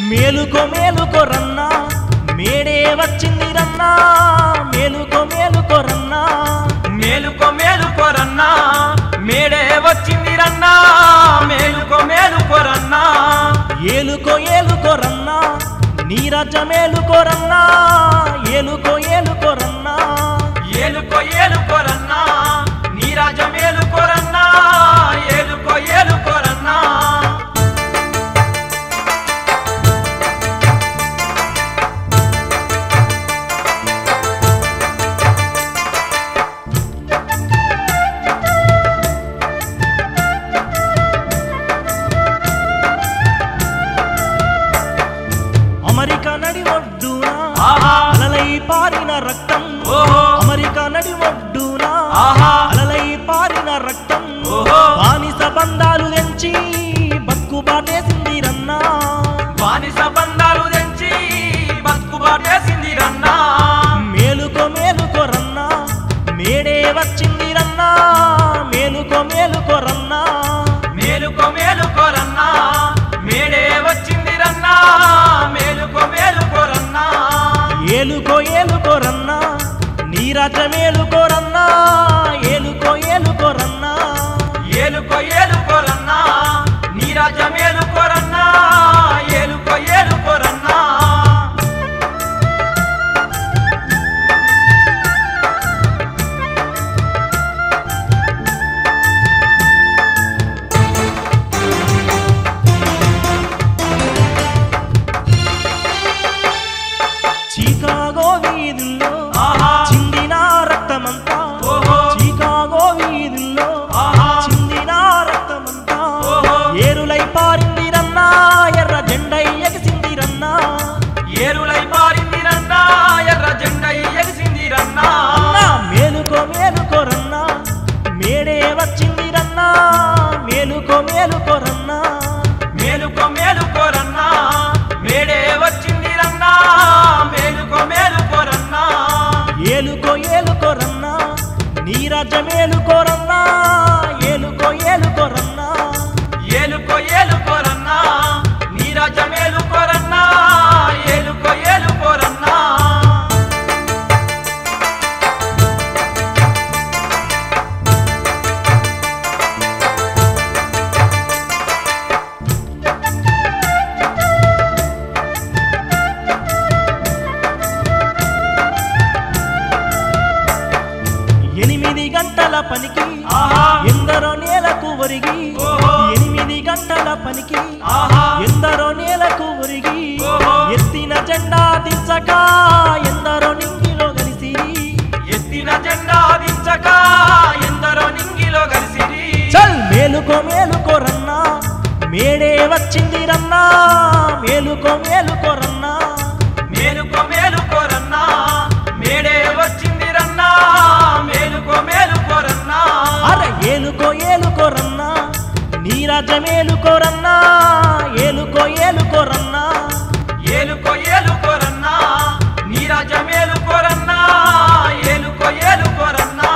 మేలుకో మేలుకో రన్నా మేడే వచ్చింది రన్నా మేలుకో మేలుకో రన్నా మేలుకో మేలుకో రన్నా మేడే వచ్చింది రన్నా మేలుకో మేలుకో రన్నా ఏలుకో ఏలుకో రన్నా నీరజ మేలుకో రన్నా ఏలుకో ఏలుకో రన్నా ఏలుకో ఏలుకో రన్నా నీరాజ మేలుకో రన్నా ఏలుకో ఏలుకో రన్నా అమెరికా నడి ఒడ్డున ఆహా అలలై పారిన రక్తం ఓహో అమెరికా నడి ఒడ్డున ఆహా అలలై పారిన రక్తం ఓహో బానిస బంధాలు తెంచి బతుకు బాటేసింది రన్నా బానిస బంధాలు తెంచి బతుకు బాటేసింది రన్నా మేలుకో మేలుకో రన్నా మేడే వచ్చింది రన్నా మేలుకో మేలుకో రన్నా మేలుకో మేలుకో రన్నా మేడే వచ్చింది రన్నా మేలుకో మేలుకో రన్నా ఏలుకో ఏలుకో రన్నా నీరజ మేలుకో రన్నా ఏలుకో ఏలుకో రన్నా ఏలుకో ఏలుకో రన్నా నీరాజ మేలుకో రన్నా ఏలుకో ఏలుకో రన్నా చికాగో వీధుల్లో ఆహా చిందిన రక్తమంతా ఓహో చికాగో వీధుల్లో ఆహా చిందిన రక్తమంతా ఓహో ఏరులై పారింది రన్నా ఎర్ర జెండై ఎగిసింది రన్నా ఏరులై పారింది రన్నా ఎర్ర జెండ ఎగిసింది రన్నా అన్నా మేలుకో మేలుకో రన్నా మేడే వచ్చింది రన్నా మేలుకో మేలుకో రన్నా మేలుకో మేలుకో రన్నా మేడే వచ్చింది రన్నా మేలుకో మేలుకో రన్నా ఏలుకో ఏలుకో రన్నా నీరజ మేలుకో రన్నా ఏలుకో ఏలుకో రన్నా ఏలుకో ఏలుకో రన్నా నీరాజ మేలుకో రన్నా ఏలుకో ఏలుకో రన్నా ఎనిమిది గంటల పనికి ఆహా ఎందరో నేలకు ఒరిగి ఓహో. ఎనిమిది గంటల పనికి ఆహా ఎందరో నేలకు ఒరిగి ఓహో. ఎత్తిన జెండా దించక ఎందరో నింగిలో కలిసి ఎత్తిన జెండా దించక ఎందరో నింగిలో కలిసిరి చల్ మేలుకో మేలుకో రన్నా మేడే వచ్చింది రన్నా మేలుకో మేలుకో రన్నా మేలుకో మేలుకో రన్నా మేడే వచ్చింది రన్నా మేలుకో మేలుకో రన్నా అర ఏలుకో ఏలుకో రన్నా నీరజ మేలుకో రన్నా ఏలుకో ఏలుకో రన్నా ఏలుకో ఏలుకో రన్నా నీరాజ మేలుకో రన్నా ఏలుకో ఏలుకో రన్నా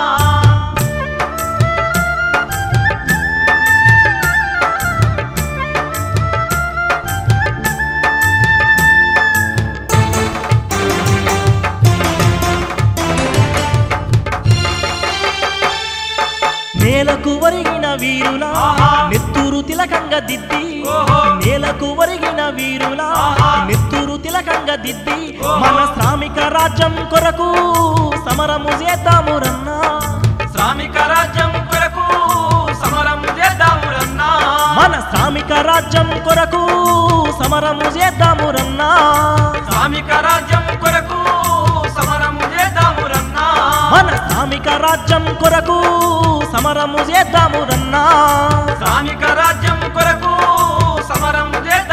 నేలకు ఒరిగిన వీరులా ఆహా. నెత్తురు తిలకంగా దిద్ది ఓహో. నేలకు ఒరిగిన వీరులా ఆహా. నెత్తురు తిలకంగా దిద్ది ఓహో. మన శ్రామిక రాజ్యం కొరకు సమరము చేద్దాము రన్నా శ్రామిక రాజ్యం కొరకు సమరం చేద్దాము రన్నా మన శ్రామిక రాజ్యం కొరకు సమరము చేద్దాము రన్నా శ్రామిక రాజ్యం కొరకు సమరము చేద్దాము రన్నా మన శ్రామిక రాజ్యం కొరకు సమరము చేద్దాము రన్నా శ్రామిక రాజ్యం కొరకు సమరము చేద్దాము